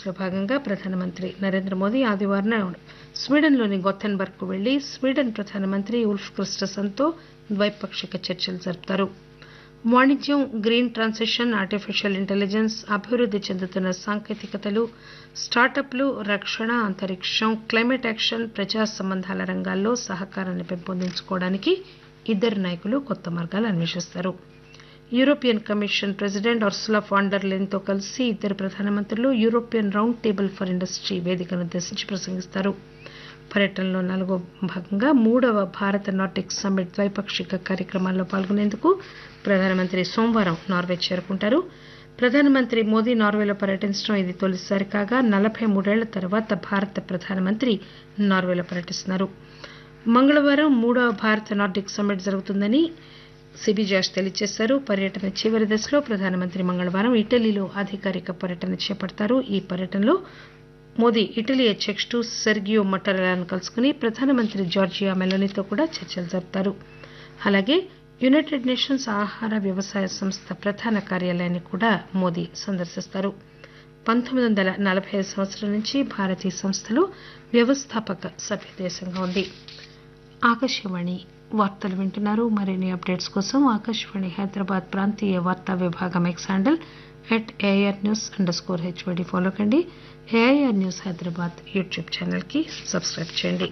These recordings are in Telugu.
లో భాగంగా ప్రధానమంత్రి నరేంద్ర మోదీ ఆదివారం స్వీడన్లోని గొథెన్బర్గ్ కు వెళ్లి స్వీడన్ ప్రధానమంత్రి ఉల్ఫ్ క్రిస్టర్సన్తో ద్వైపాక్షిక చర్చలు జరుపుతారు వాణిజ్యం గ్రీన్ ట్రాన్సిషన్ ఆర్టిఫిషియల్ ఇంటెలిజెన్స్ అభివృద్ది చెందుతున్న సాంకేతికతలు స్టార్టప్లు రక్షణ అంతరిక్షం క్లైమేట్ యాక్షన్ ప్రజా సంబంధాల రంగాల్లో సహకారాన్ని పెంపొందించుకోవడానికి ఇద్దరు నాయకులు కొత్త మార్గాలు అన్వేషిస్తారు European commission president Ursula von der Leyen తో కలిసి ఇద్దరు ప్రధానమంత్రులు European round table for industry వేదికను ఉద్దేశించి ప్రసంగిస్తారు పర్యటనలో నాలుగో భాగంగా మూడవ భారత నార్డిక్ సమ్మిట్ ద్వైపాక్షిక కార్యక్రమాల్లో పాల్గొనేందుకు ప్రధానమంత్రి సోమవారం నార్వే చేరుకుంటారు ప్రధానమంత్రి మోదీ నార్వేలో పర్యటించడం ఇది తొలిసారి కాగా నలబై మూడేళ్ల తర్వాత భారత ప్రధానమంత్రి నార్వేలో పర్యటిస్తున్నారు మంగళవారం మూడవ భారత నార్డిక్ సమ్మిట్ జరుగుతుందని సిబి జాష్ తెలియజేశారు పర్యటన చివరి దశలో ప్రధానమంత్రి మంగళవారం ఇటలీలో అధికారిక పర్యటన చేపడతారు ఈ పర్యటనలో మోదీ ఇటలీ అధ్యకుడు సెర్గియో మట్టరెలాను కలుసుకుని ప్రధానమంత్రి జార్జియా మెలోనీతో కూడా చర్చలు జరుపుతారు అలాగే యునైటెడ్ నేషన్స్ ఆహార వ్యవసాయ సంస్థ ప్రధాన కార్యాలయాన్ని కూడా మోదీ సందర్శిస్తారు పంతొమ్మిది వందల నలబై ఐదు సంవత్సరం నుంచి భారత్ ఈ సంస్థలో వ్యవస్థాపక సభ్యదేశంగా ఉంది ఆకాశవాణి వార్తలు వింటున్నారు మరిన్ని అప్డేట్స్ కోసం ఆకాశవాణి హైదరాబాద్ ప్రాంతీయ వార్తా విభాగం X handle at AIR news under score HYD follow కండి ఏఐఆర్ న్యూస్ హైదరాబాద్ యూట్యూబ్ ఛానల్కి సబ్స్క్రైబ్ చేయండి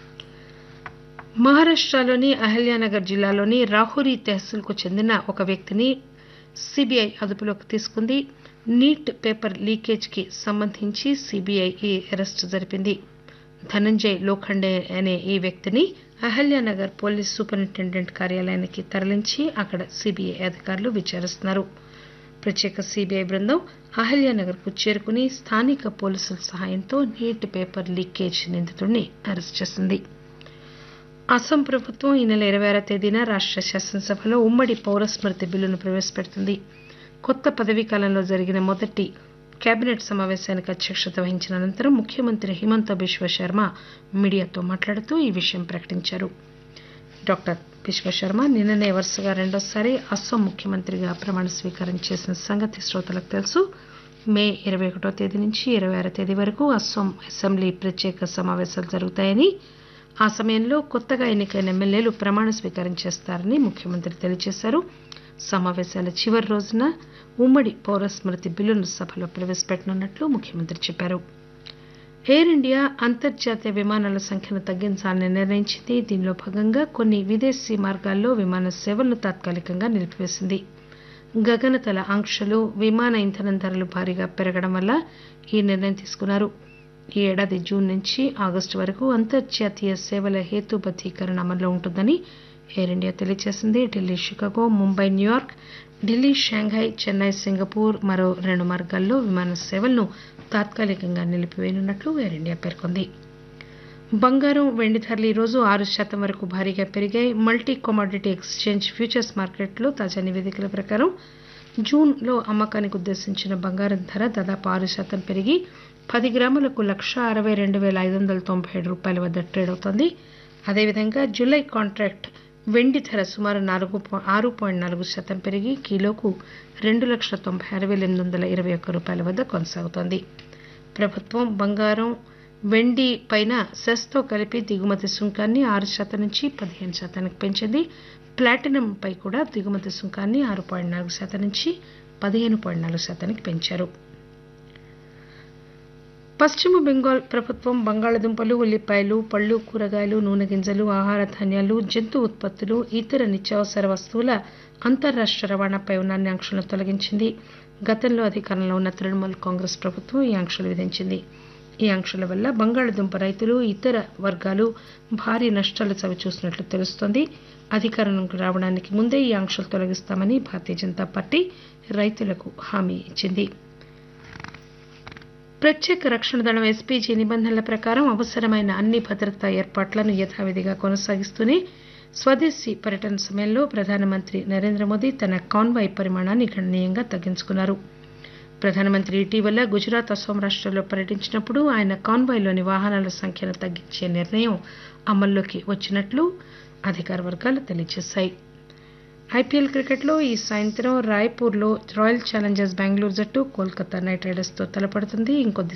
మహారాష్టలోని అహల్యానగర్ జిల్లాలోని రాహురి తెహసిల్కు చెందిన ఒక వ్యక్తిని సిబిఐ అదుపులోకి తీసుకుంది నీట్ పేపర్ లీకేజ్కి సంబంధించి సిబిఐ ఈ అరెస్టు జరిపింది ధనంజయ్ లోఖండే అనే ఈ వ్యక్తిని అహల్యానగర్ పోలీస్ సూపరింటెండెంట్ కార్యాలయానికి తరలించి అక్కడ సిబిఐ అధికారులు విచారిస్తున్నారు ప్రత్యేక సిబిఐ బృందం అహల్యానగర్ కు చేరుకుని స్థానిక పోలీసుల సహాయంతో నీట్ పేపర్ లీకేజ్ నిందితుడిని అరెస్ట్ చేసింది అస్సాం ప్రభుత్వం ఈ నెల ఇరవై ఆరో తేదీన రాష్ట శాసనసభలో ఉమ్మడి పౌరస్మృతి బిల్లును ప్రవేశపెడుతుంది కొత్త పదవీకాలంలో జరిగిన మొదటి కేబినెట్ సమావేశానికి అధ్యక్షత వహించిన అనంతరం ముఖ్యమంత్రి హిమంత బిశ్వ శర్మ మీడియాతో మాట్లాడుతూ ఈ విషయం ప్రకటించారు డాక్టర్ బిశ్వశర్మ నిన్ననే వరుసగా రెండోసారి అస్సాం ముఖ్యమంత్రిగా ప్రమాణ స్వీకారం చేసిన సంగతి శ్రోతలకు తెలుసు మే ఇరవై ఒకటో తేదీ నుంచి ఇరవై ఆరో తేదీ వరకు అస్సాం అసెంబ్లీ ప్రత్యేక సమావేశాలు జరుగుతాయని ఆ సమయంలో కొత్తగా ఎన్నికైన ఎమ్మెల్యేలు ప్రమాణ స్వీకారం చేస్తారని ముఖ్యమంత్రి తెలియజేశారు సమావేశాల చివరి రోజున ఉమ్మడి పౌరస్మృతి బిల్లును సభలో ప్రవేశపెట్టనున్నట్లు ముఖ్యమంత్రి చెప్పారు ఎయిర్ ఇండియా అంతర్జాతీయ విమానాల సంఖ్యను తగ్గించాలని నిర్ణయించింది దీనిలో భాగంగా కొన్ని విదేశీ మార్గాల్లో విమాన సేవలను తాత్కాలికంగా నిలిపివేసింది గగనతల ఆంక్షలు విమాన ఇంధనం ధరలు భారీగా పెరగడం వల్ల ఈ నిర్ణయం తీసుకున్నారు ఈ ఏడాది జూన్ నుంచి ఆగస్టు వరకు అంతర్జాతీయ సేవల హేతుబద్దీకరణ అమల్లో ఉంటుందని ఎయిర్ ఇండియా తెలియజేసింది Delhi Chicago Mumbai New York Delhi Shanghai Chennai Singapore మరో రెండు మార్గాల్లో విమాన సేవలను తాత్కాలికంగా నిలిపివేయనున్నట్లు ఎయిర్ ఇండియా పేర్కొంది బంగారం వెండి ధరలు ఈరోజు ఆరు శాతం వరకు భారీగా పెరిగాయి మల్టీ కమోడిటీ ఎక్స్చేంజ్ ఫ్యూచర్స్ మార్కెట్లో తాజా నివేదికల ప్రకారం జూన్లో అమ్మకానికి ఉద్దేశించిన బంగారం ధర దాదాపు ఆరు శాతం పెరిగి పది గ్రాములకు లక్ష అరవై రెండు వేల ఐదు వందల తొంభై ఏడు రూపాయల వద్ద ట్రేడ్ అవుతోంది అదేవిధంగా జూలై కాంట్రాక్ట్ వెండి ధర సుమారు నాలుగు ఆరు పాయింట్ నాలుగు శాతం పెరిగి కిలోకు రెండు లక్షల తొంభై ఆరు వేల ఎనిమిది వందల ఇరవై ఒక్క రూపాయల వద్ద కొనసాగుతోంది ప్రభుత్వం బంగారం వెండి పైన సెస్తో కలిపి దిగుమతి సుంకాన్ని ఆరు శాతం నుంచి పదిహేను శాతానికి పెంచింది ప్లాటినం పై కూడా దిగుమతి సుంకాన్ని ఆరు పాయింట్ నాలుగు శాతం నుంచి పదిహేను పాయింట్ నాలుగు శాతానికి పెంచారు పశ్చిమ బెంగాల్ ప్రభుత్వం బంగాళదుంపలు ఉల్లిపాయలు పళ్ళు కూరగాయలు నూనె గింజలు ఆహార ధాన్యాలు జంతు ఉత్పత్తులు ఇతర నిత్యావసర వస్తువుల అంతర్రాష్ట్ర రవాణాపై ఉన్న అన్ని ఆంక్షలను తొలగించింది గతంలో అధికారంలో ఉన్న తృణమూల్ కాంగ్రెస్ ప్రభుత్వం ఈ ఆంక్షలు విధించింది ఈ ఆంక్షల వల్ల బంగాళదుంప రైతులు ఇతర వర్గాలు భారీ నష్టాలు చవిచూసినట్లు తెలుస్తోంది అధికారంలోకి రావడానికి ముందే ఈ ఆంక్షలు తొలగిస్తామని భారతీయ జనతా పార్టీ రైతులకు హామీ ఇచ్చింది ప్రత్యేక రక్షణ దళం ఎస్పీజీ నిబంధనల ప్రకారం అవసరమైన అన్ని భద్రతా ఏర్పాట్లను యథావిధిగా కొనసాగిస్తూనే స్వదేశీ పర్యటన సమయంలో ప్రధానమంత్రి నరేంద్ర మోదీ తన కాన్వాయ్ పరిమాణాన్ని గణనీయంగా తగ్గించుకున్నారు ప్రధానమంత్రి ఇటీవల గుజరాత్ అస్సాం రాష్ట్రాల్లో పర్యటించినప్పుడు ఆయన కాన్వాయ్లోని వాహనాల సంఖ్యను తగ్గించే నిర్ణయం అమల్లోకి వచ్చినట్లు అధికార వర్గాలు తెలియజేశాయి ఐపీఎల్ క్రికెట్లో ఈ సాయంత్రం రాయ్పూర్లో రాయల్ ఛాలెంజర్స్ బెంగళూరు జట్టు కోల్కతా నైట్ రైడర్స్తో తలపడుతుంది ఇంకొద్ది